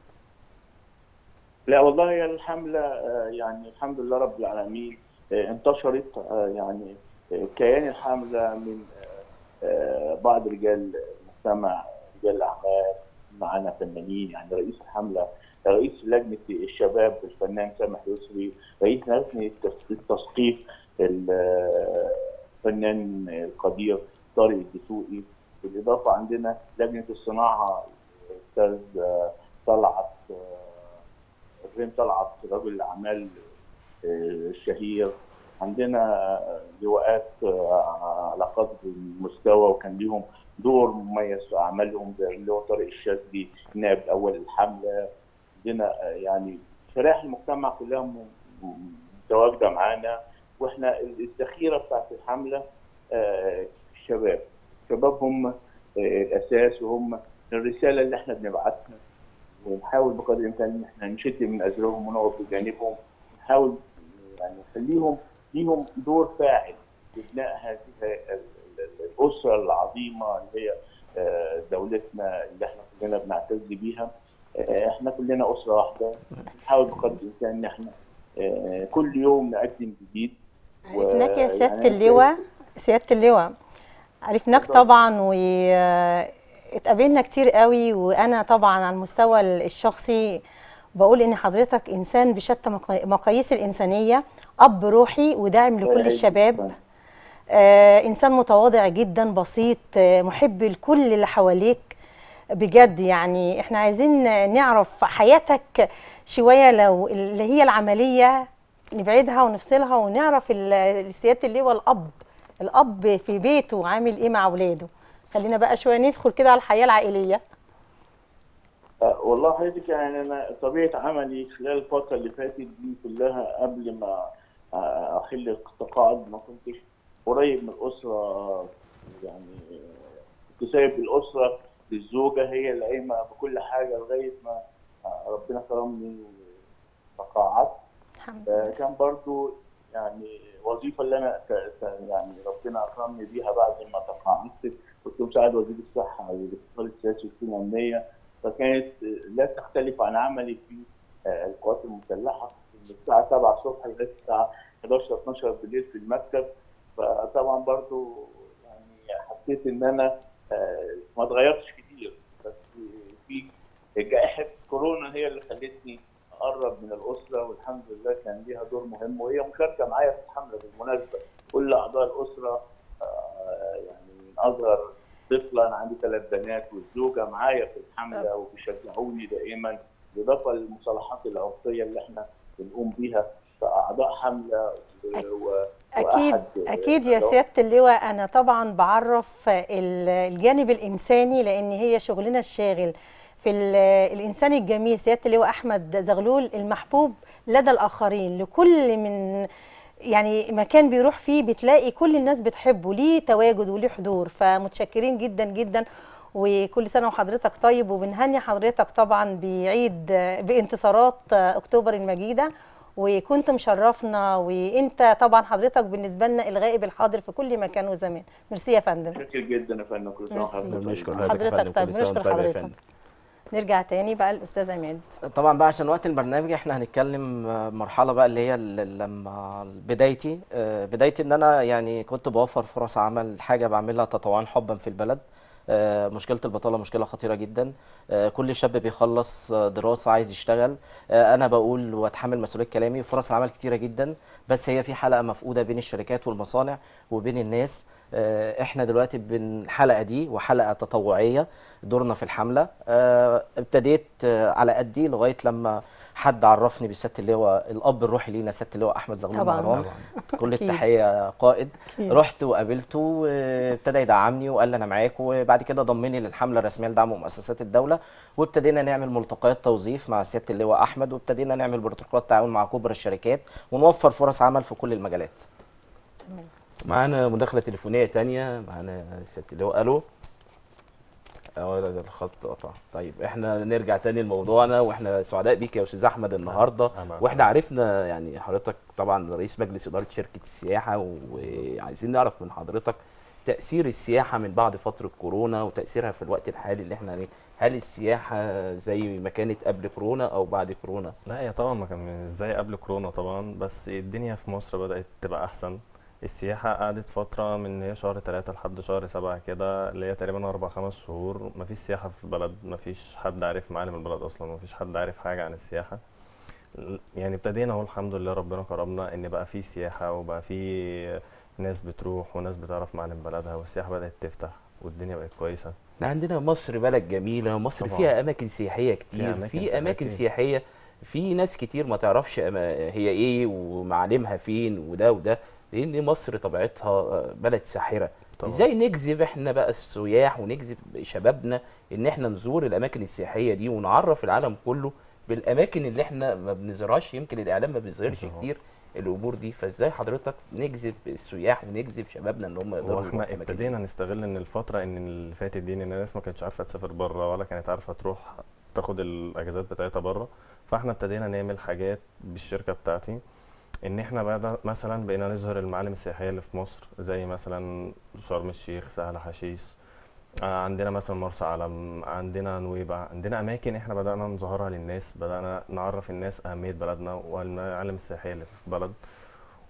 لا والله هي الحملة آه، يعني الحمد لله رب العالمين آه، انتشرت آه، يعني آه، كيان الحملة من آه، آه، بعض رجال المجتمع رجال الأعمال معانا فنانين يعني رئيس الحملة رئيس لجنة الشباب الفنان سامح يسري رئيس لجنة التثقيف الفنان القدير طارق الدسوقي بالإضافة عندنا لجنة الصناعة الأستاذ آه، طلعت آه، ابراهيم طلعت رجل الاعمال آه، الشهير عندنا آه، لواءات آه، على قدر المستوى وكان ليهم دور مميز في اعمالهم زي اللي هو طارق الشاذلي النائب الاول للحمله عندنا آه، يعني شرائح المجتمع كلها م- م- متواجده معانا واحنا الذخيره بتاعت الحمله آه، الشباب الشباب هم آه، الاساس وهم الرساله اللي احنا بنبعتها ونحاول بقدر الامكان ان احنا نشد من ازرهم ونقف بجانبهم نحاول يعني نخليهم ليهم دور فاعل في بناء هذه ال- ال- الاسره العظيمه اللي هي آه، دولتنا اللي احنا كلنا بنعتز بيها آه، احنا كلنا اسره واحده نحاول بقدر الامكان ان احنا آه، كل يوم نقدم جديد عرفناك يا و- سيادة يعني اللواء سياده اللواء عرفناك طبعا واتقابلنا كتير قوي وانا طبعا على المستوى الشخصي بقول ان حضرتك انسان بشتى مقا- مقاييس الانسانيه اب روحي وداعم لكل الشباب آه انسان متواضع جدا بسيط آه محب لكل اللي حواليك بجد يعني احنا عايزين نعرف حياتك شويه لو اللي هي العمليه نبعدها ونفصلها ونعرف ال- سياده اللواء الاب الاب في بيته عامل ايه مع اولاده خلينا بقى شويه ندخل كده على الحياه العائليه آه، والله حضرتك يعني انا طبيعه عملي خلال الفتره اللي فاتت دي كلها قبل ما آه، احل التقاعد ما كنتش قريب من الاسره يعني كنت سايب الاسره للزوجه هي اللي قايمه بكل حاجه لغايه ما آه، ربنا كرمني وتقاعدت الحمد آه، كان برضو يعني وظيفة اللي أنا ت- ت- يعني ربنا أكرمني بيها بعد ما تقاعدت كنت مساعد وزير الصحة والاقتصاد السياسي والسنة الأمنية فكانت آه، لا تختلف عن عملي في آه، القوات المسلحة من الساعة 7 الصبح لغاية الساعة 11 12 بالليل في المكتب فطبعا برضو يعني حسيت إن أنا آه، ما اتغيرتش كتير بس في جائحة كورونا هي اللي خلتني اقرب من الاسره والحمد لله كان ليها دور مهم وهي مشاركه معايا في الحمله بالمناسبه كل اعضاء الاسره آه، يعني من اصغر طفله انا عندي ثلاث بنات والزوجه معايا في الحمله وبيشجعوني دائما بالاضافه للمصالحات العرفيه اللي احنا بنقوم بيها كاعضاء حمله و- و- اكيد وأحد- اكيد يا سياده اللواء انا طبعا بعرف ال- الجانب الانساني لان هي شغلنا الشاغل في ال- الانسان الجميل سياده اللواء احمد زغلول المحبوب لدى الاخرين لكل من يعني مكان بيروح فيه بتلاقي كل الناس بتحبه ليه تواجد وليه حضور فمتشكرين جدا جدا وكل سنه وحضرتك طيب وبنهني حضرتك طبعا بعيد بانتصارات اكتوبر المجيده وكنت مشرفنا وانت طبعا حضرتك بالنسبه لنا الغائب الحاضر في كل مكان وزمان ميرسي يا فندم شاكر جدا يا فندم كل سنه ميرسي. وحضرتك طيب. بنشكر حضرتك حضرتك يا فندم. طيب، كل سنة بنشكر وأنت طيب يا حضرتك. فندم. نرجع تاني بقى الاستاذ عماد طبعا بقى عشان وقت البرنامج احنا هنتكلم آه، مرحله بقى اللي هي ال- لما بدايتي آه، بدايتي ان انا يعني كنت بوفر فرص عمل حاجه بعملها تطوعا حبا في البلد آه، مشكله البطاله مشكله خطيره جدا آه، كل شاب بيخلص آه، دراسه عايز يشتغل آه، انا بقول واتحمل مسؤوليه كلامي فرص العمل كتيره جدا بس هي في حلقه مفقوده بين الشركات والمصانع وبين الناس آه، احنا دلوقتي بالحلقه دي وحلقه تطوعيه دورنا في الحمله آه، ابتديت آه، على قدي لغايه لما حد عرفني بسياده اللواء الاب الروحي لينا سياده اللواء احمد زغلول طبعاً. مهران كل أكيد. التحيه قائد أكيد. رحت وقابلته وابتدى يدعمني وقال لي انا معاك وبعد كده ضمني للحمله الرسميه لدعم مؤسسات الدوله وابتدينا نعمل ملتقيات توظيف مع سياده اللواء احمد وابتدينا نعمل بروتوكولات تعاون مع كبرى الشركات ونوفر فرص عمل في كل المجالات معانا مداخلة تليفونية تانية معانا سيادة اللواء الو اه ده الخط قطع طيب احنا نرجع تاني لموضوعنا واحنا سعداء بيك يا استاذ احمد النهارده أهلا واحنا عرفنا يعني حضرتك طبعا رئيس مجلس اداره شركه السياحه وعايزين نعرف من حضرتك تاثير السياحه من بعد فتره كورونا وتاثيرها في الوقت الحالي اللي احنا عليه هل السياحه زي ما كانت قبل كورونا او بعد كورونا لا هي طبعا ما كان مش زي قبل كورونا طبعا بس الدنيا في مصر بدأت تبقى أحسن السياحة قعدت فترة من هي شهر تلاتة لحد شهر سبعة كده اللي هي تقريبا أربع خمس شهور مفيش سياحة في البلد مفيش حد عارف معالم البلد أصلا مفيش حد عارف حاجة عن السياحة ل- يعني ابتدينا اهو الحمد لله ربنا كرمنا إن بقى في سياحة وبقى في ناس بتروح وناس بتعرف معالم بلدها والسياحة بدأت تفتح والدنيا بقت كويسة احنا عندنا مصر بلد جميلة مصر طبعاً. فيها أماكن سياحية كتير أماكن في سياحية أماكن كتير. سياحية في ناس كتير ما تعرفش أما- هي إيه ومعالمها فين وده وده لأن مصر طبيعتها آه، بلد ساحرة طبعاً. إزاي نجذب إحنا بقى السياح ونجذب شبابنا إن إحنا نزور الأماكن السياحية دي ونعرف العالم كله بالأماكن اللي إحنا ما بنزورهاش يمكن الإعلام ما بيظهرش بالظبط. كتير الأمور دي فإزاي حضرتك نجذب السياح ونجذب شبابنا إن هم يقدروا يروحوا واحنا الأماكن دي؟ ابتدينا نستغل ان الفتره ان اللي فاتت دي ان الناس ما كانتش عارفه تسافر بره ولا كانت عارفه تروح تاخد الاجازات بتاعتها بره فاحنا ابتدينا نعمل حاجات بالشركه بتاعتي ان احنا بقى مثلا بقينا نظهر المعالم السياحيه اللي في مصر زي مثلا شرم الشيخ سهل حشيش آه، عندنا مثلا مرسى علم عندنا نويبع عندنا اماكن احنا بدانا نظهرها للناس بدانا نعرف الناس اهميه بلدنا والمعالم السياحيه اللي في البلد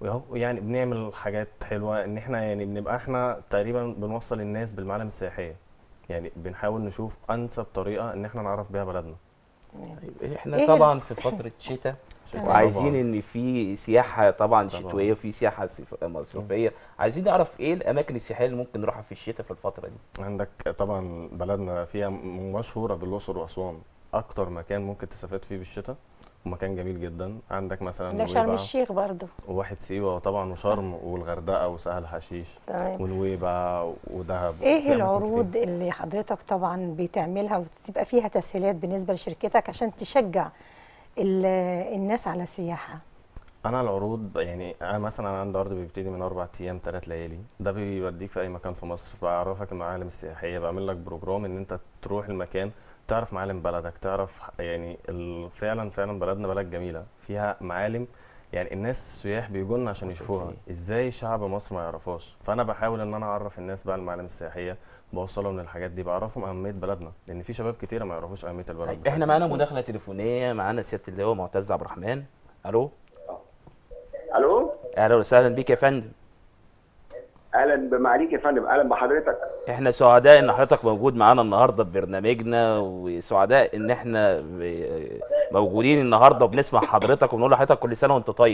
ويهو يعني بنعمل حاجات حلوه ان احنا يعني بنبقى احنا تقريبا بنوصل الناس بالمعالم السياحيه يعني بنحاول نشوف انسب طريقه ان احنا نعرف بيها بلدنا احنا إيه طبعا في فتره شتاء شتاء وعايزين طبعاً. ان في سياحه طبعا طبعاً. شتويه وفي سياحه صيف- مصيفيه عايزين نعرف ايه الاماكن السياحيه اللي ممكن نروحها في الشتاء في الفتره دي عندك طبعا بلدنا فيها م- مشهوره بالاقصر واسوان اكتر مكان ممكن تستفاد فيه بالشتاء ومكان جميل جدا عندك مثلا لا شرم نويبع الشيخ برضو وواحد سيوه طبعا وشرم والغردقه وسهل حشيش تمام ونويبع ودهب في ايه أماكن العروض كتير. اللي حضرتك طبعا بتعملها وتبقى فيها تسهيلات بالنسبه لشركتك عشان تشجع ال- الناس على السياحه انا العروض يعني انا مثلا عندي عرض بيبتدي من اربع ايام ثلاث ليالي ده بيوديك في اي مكان في مصر بعرفك المعالم السياحيه بعمل لك بروجرام ان انت تروح المكان تعرف معالم بلدك تعرف يعني ال- فعلا فعلا بلدنا بلد جميله فيها معالم يعني الناس السياح بيجوا لنا عشان يشوفوها ازاي شعب مصر ما يعرفهاش فانا بحاول ان انا اعرف الناس بقى المعالم السياحيه بوصلهم للحاجات دي بعرفهم اهميه بلدنا لان في شباب كتيره ما يعرفوش اهميه البلد طيب بتاعتنا. احنا معانا مداخله تليفونيه معانا سياده اللواء معتز عبد الرحمن الو الو اهلا وسهلا بيك يا فندم اهلا بمعاليك يا فندم اهلا بحضرتك احنا سعداء ان حضرتك موجود معانا النهارده في برنامجنا وسعداء ان احنا ب- موجودين النهارده وبنسمع حضرتك ونقول لحضرتك كل سنه وانت طيب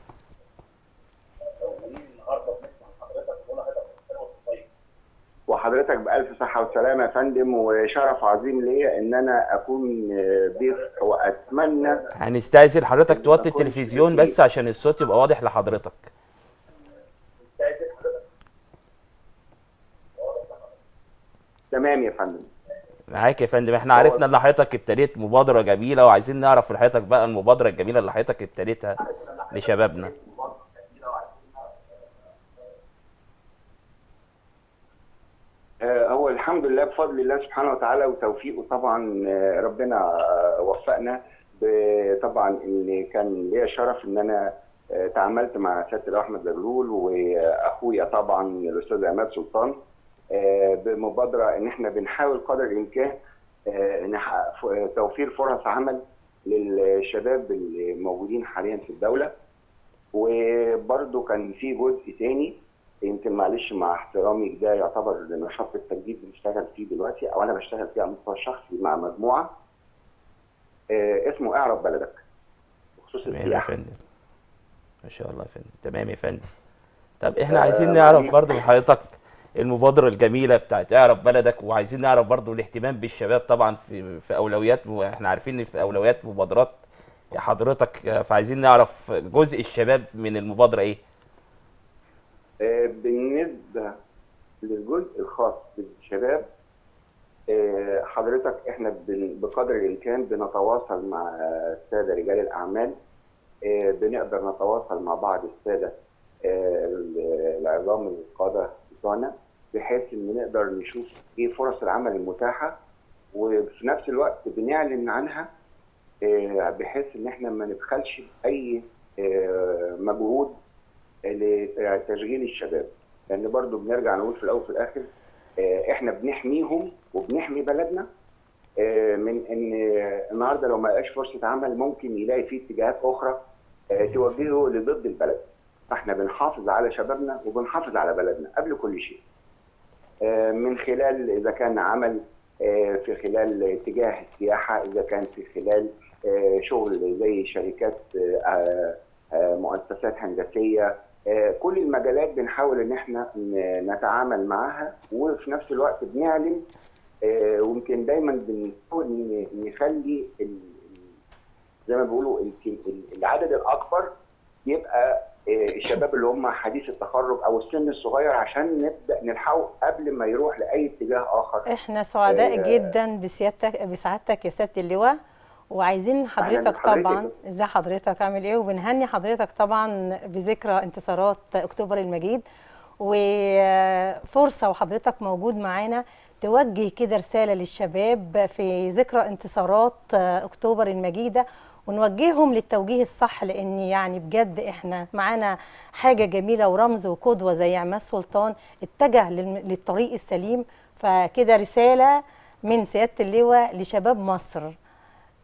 وحضرتك بالف صحه وسلامه يا فندم وشرف عظيم ليا ان انا اكون ضيف واتمنى هنستأذن حضرتك توطي أكون التلفزيون ضيف. بس عشان الصوت يبقى واضح لحضرتك تمام يا فندم معاك يا فندم احنا عرفنا ان حضرتك ابتديت مبادره جميله وعايزين نعرف من حضرتك بقى المبادره الجميله اللي حضرتك ابتديتها لشبابنا آه، هو الحمد لله بفضل الله سبحانه وتعالى وتوفيقه طبعا آه، ربنا آه، وفقنا ب- طبعا ان كان ليا شرف ان انا آه، تعاملت مع سياده اللواء احمد زغلول واخويا طبعا الاستاذ عماد سلطان آه، بمبادره ان احنا بنحاول قدر الامكان آه، نحقق ف- توفير فرص عمل للشباب اللي موجودين حاليا في الدوله وبرده كان في جزء تاني يمكن معلش مع احترامي ده يعتبر نشاط التجديد بنشتغل فيه دلوقتي او انا بشتغل فيه على المستوى الشخصي مع مجموعه آه، اسمه اعرف بلدك بخصوص تمام يا السياحه فندم ما شاء الله يا فندم تمام يا فندم طب احنا عايزين نعرف برضو من حضرتك المبادرة الجميلة بتاعت اعرف بلدك وعايزين نعرف برضو الاهتمام بالشباب طبعا في في اولويات واحنا عارفين ان في اولويات مبادرات حضرتك فعايزين نعرف جزء الشباب من المبادرة ايه؟ آه، بالنسبه للجزء الخاص بالشباب آه، حضرتك احنا بن- بقدر الامكان بنتواصل مع الساده رجال الاعمال آه، بنقدر نتواصل مع بعض الساده آه، العظام القاده بتوعنا بحيث ان نقدر نشوف ايه فرص العمل المتاحه وفي نفس الوقت بنعلن عنها آه، بحيث ان احنا ما نبخلش باي آه، مجهود لتشغيل الشباب لان برضو بنرجع نقول في الاول وفي الاخر آه، احنا بنحميهم وبنحمي بلدنا آه، من ان النهارده لو ما لقاش فرصه عمل ممكن يلاقي فيه اتجاهات اخرى آه، توجهه لضد البلد فاحنا بنحافظ على شبابنا وبنحافظ على بلدنا قبل كل شيء آه، من خلال اذا كان عمل آه، في خلال اتجاه السياحه اذا كان في خلال آه، شغل زي شركات آه، آه، مؤسسات هندسيه آه، كل المجالات بنحاول ان احنا ن- نتعامل معاها وفي نفس الوقت بنعلن آه، ويمكن دايما بنحاول ن- نخلي ال- ال- زي ما بيقولوا ال- ال- العدد الاكبر يبقى آه، الشباب اللي هم حديث التخرج او السن الصغير عشان نبدا نلحقه قبل ما يروح لاي اتجاه اخر احنا سعداء آه، جدا بسيادتك بسعادتك يا سياده اللواء وعايزين حضرتك بحضرتك. طبعا ازي حضرتك عامل ايه وبنهني حضرتك طبعا بذكرى انتصارات اكتوبر المجيد وفرصه وحضرتك موجود معانا توجه كده رساله للشباب في ذكرى انتصارات اكتوبر المجيده ونوجههم للتوجيه الصح لان يعني بجد احنا معانا حاجه جميله ورمز وقدوه زي عماد سلطان اتجه للم- للطريق السليم فكده رساله من سياده اللواء لشباب مصر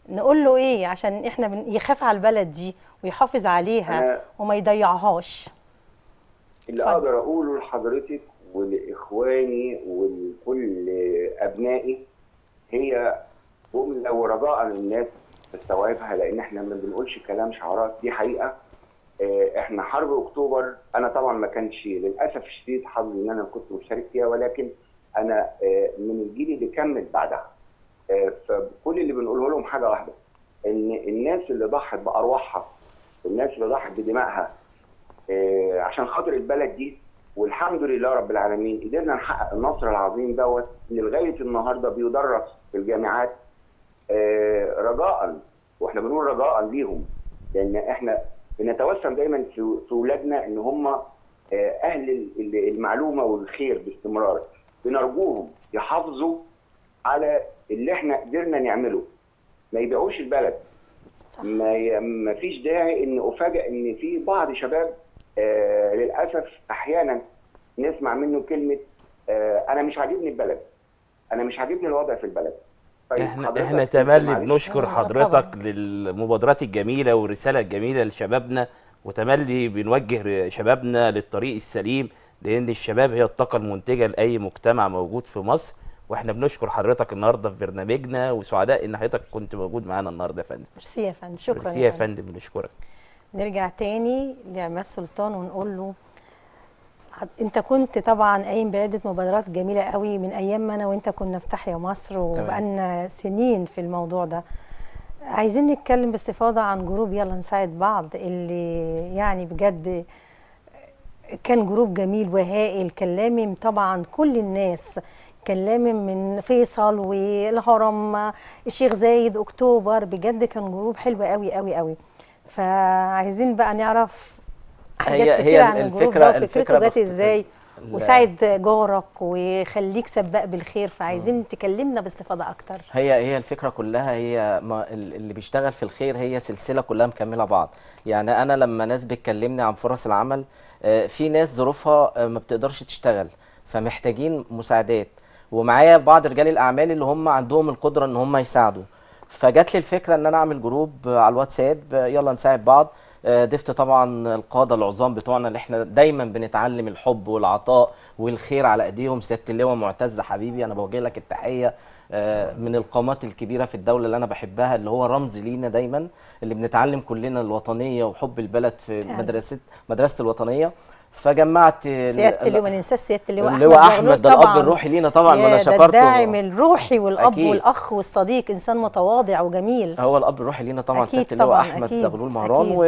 نقول له ايه عشان احنا بن- يخاف على البلد دي ويحافظ عليها أنا وما يضيعهاش اللي اتفضل. اقدر اقوله لحضرتك ولاخواني ولكل ابنائي هي جمله ورجاء الناس تستوعبها لان احنا ما بنقولش كلام شعارات دي حقيقه آه، احنا حرب اكتوبر انا طبعا ما كانش للاسف الشديد حظي ان انا كنت مشارك فيها ولكن انا آه، من الجيل اللي كمل بعدها آه، فكل اللي بنقوله لهم حاجه واحده ان الناس اللي ضحت بارواحها والناس اللي ضحت بدمائها آه، عشان خاطر البلد دي والحمد لله رب العالمين قدرنا نحقق النصر العظيم دوت اللي لغايه النهارده بيدرس في الجامعات آه، رجاء واحنا بنقول رجاء ليهم لان احنا بنتوسم دايما في في اولادنا ان هم آه، اهل ال- المعلومه والخير باستمرار بنرجوهم يحافظوا على اللي احنا قدرنا نعمله ما يبيعوش البلد صح. ما ي- ما فيش داعي ان افاجئ ان في بعض شباب آه للاسف احيانا نسمع منه كلمه آه انا مش عاجبني البلد انا مش عاجبني الوضع في البلد طيب احنا حضرتك احنا أنت تملي معلش. بنشكر آه، حضرتك طبعاً. للمبادرات الجميله والرساله الجميله لشبابنا وتملي بنوجه شبابنا للطريق السليم لان الشباب هي الطاقه المنتجه لاي مجتمع موجود في مصر واحنا بنشكر حضرتك النهارده في برنامجنا وسعداء ان حضرتك كنت موجود معانا النهارده يا فندم ميرسي يا فندم شكرا ميرسي يا فندم بنشكرك نرجع تاني لعماد سلطان ونقول له حض- انت كنت طبعا قايم بعده مبادرات جميله قوي من ايام ما انا وانت كنا في تحيا مصر وبقالنا سنين في الموضوع ده عايزين نتكلم باستفاضه عن جروب يلا نساعد بعض اللي يعني بجد كان جروب جميل وهائل كان لامم طبعا كل الناس كان لامم من فيصل والهرم الشيخ زايد اكتوبر بجد كان جروب حلو قوي قوي قوي فعايزين بقى نعرف حاجات هي- هي كتير عن الجروب الفكرة- ده وفكرته الفكرة جت بخ- ازاي ال- وساعد جارك وخليك سباق بالخير فعايزين تكلمنا باستفاضه اكتر هي هي الفكره كلها هي ما ال- اللي بيشتغل في الخير هي سلسله كلها مكمله بعض يعني انا لما ناس بتكلمني عن فرص العمل آه، في ناس ظروفها آه، ما بتقدرش تشتغل فمحتاجين مساعدات ومعايا بعض رجال الاعمال اللي هم عندهم القدره ان هم يساعدوا فجات لي الفكره ان انا اعمل جروب آه، على الواتساب آه، يلا نساعد بعض آه، ضفت طبعا القاده العظام بتوعنا اللي احنا دايما بنتعلم الحب والعطاء والخير على ايديهم سياده اللواء معتز حبيبي انا بوجه لك التحيه آه، من القامات الكبيره في الدوله اللي انا بحبها اللي هو رمز لينا دايما اللي بنتعلم كلنا الوطنيه وحب البلد في فعلا. مدرسه مدرسه الوطنيه فجمعت ال- سياده ال- اللواء ما ننساش سياده اللواء اللواء احمد احمد زغلول ده الاب طبعا الروحي لينا طبعا يا وانا ده شكرته الداعم الروحي والاب أكيد. والاخ والصديق انسان متواضع وجميل هو الاب الروحي لينا طبعا أكيد سياده اللواء طبعاً، احمد أكيد، زغلول مهران أكيد.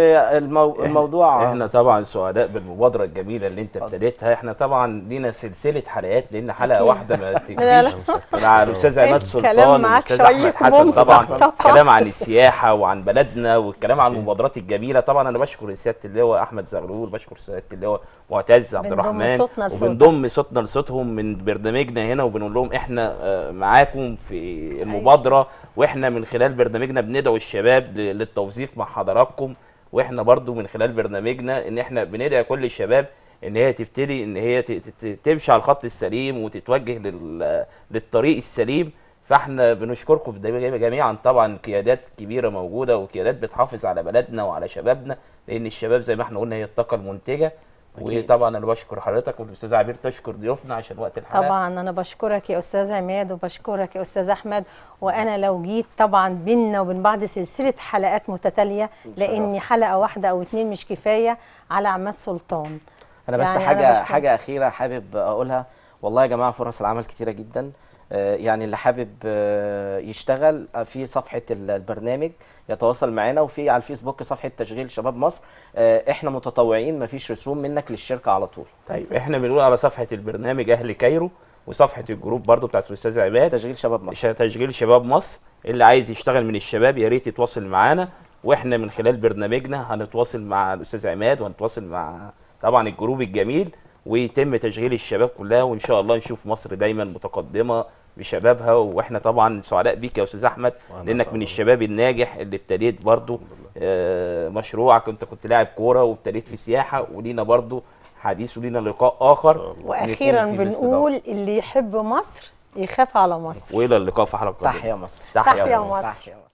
والموضوع احنا طبعا سعداء بالمبادره الجميله اللي انت ابتديتها احنا طبعا لينا سلسله حلقات لان حلقه أكيد. واحده ما لا، تكفيش مع الاستاذ عماد الكلام سلطان معاك والاستاذ احمد شيق حسن ممتع طبعا طبعاً. كلام عن السياحه وعن بلدنا والكلام عن المبادرات الجميله طبعا انا بشكر سياده اللواء احمد زغلول بشكر سياده اللواء معتز عبد بنضم الرحمن صوتنا لصوتك. وبنضم صوتنا لصوتهم من برنامجنا هنا وبنقول لهم احنا آه، معاكم في المبادره واحنا من خلال برنامجنا بندعو الشباب ل- للتوظيف مع حضراتكم واحنا برضو من خلال برنامجنا ان احنا بندعي كل الشباب ان هي تبتدي ان هي ت- ت- تمشي على الخط السليم وتتوجه لل- للطريق السليم فاحنا بنشكركم دايما- جميعا طبعا قيادات كبيره موجوده وقيادات بتحافظ على بلدنا وعلى شبابنا لان الشباب زي ما احنا قلنا هي الطاقه المنتجه أكيد. وطبعا انا بشكر حضرتك والاستاذ عبير تشكر ضيوفنا عشان وقت الحلقه طبعا انا بشكرك يا استاذ عماد وبشكرك يا استاذ احمد وانا لو جيت طبعا بينا وبين بعض سلسله حلقات متتاليه لان حلقه واحده او اتنين مش كفايه على عماد سلطان انا بس يعني أنا حاجه بشكر- حاجه اخيره حابب اقولها والله يا جماعه فرص العمل كتيره جدا آه، يعني اللي حابب آه، يشتغل آه، في صفحه ال- البرنامج يتواصل معانا وفي على الفيسبوك صفحه تشغيل شباب مصر آه، احنا متطوعين مفيش رسوم منك للشركه على طول طيب احنا بنقول على صفحه البرنامج اهل كايرو وصفحه الجروب برضو بتاعت الاستاذ عماد تشغيل شباب مصر ش- تشغيل شباب مصر اللي عايز يشتغل من الشباب يا ريت يتواصل معانا واحنا من خلال برنامجنا هنتواصل مع الاستاذ عماد وهنتواصل مع طبعا الجروب الجميل ويتم تشغيل الشباب كلها وان شاء الله نشوف مصر دايما متقدمه بشبابها واحنا طبعا سعداء بيك يا استاذ احمد وأنا لانك سعيد من والله. الشباب الناجح اللي ابتديت برضو آه، مشروعك انت كنت لاعب كوره وابتديت في سياحه ولينا برضو حديث ولينا لقاء اخر نكون واخيرا في الاستضافة. بنقول اللي يحب مصر يخاف على مصر والى اللقاء في حلقه قادمة. تحيا مصر تحيا مصر. تحيا مصر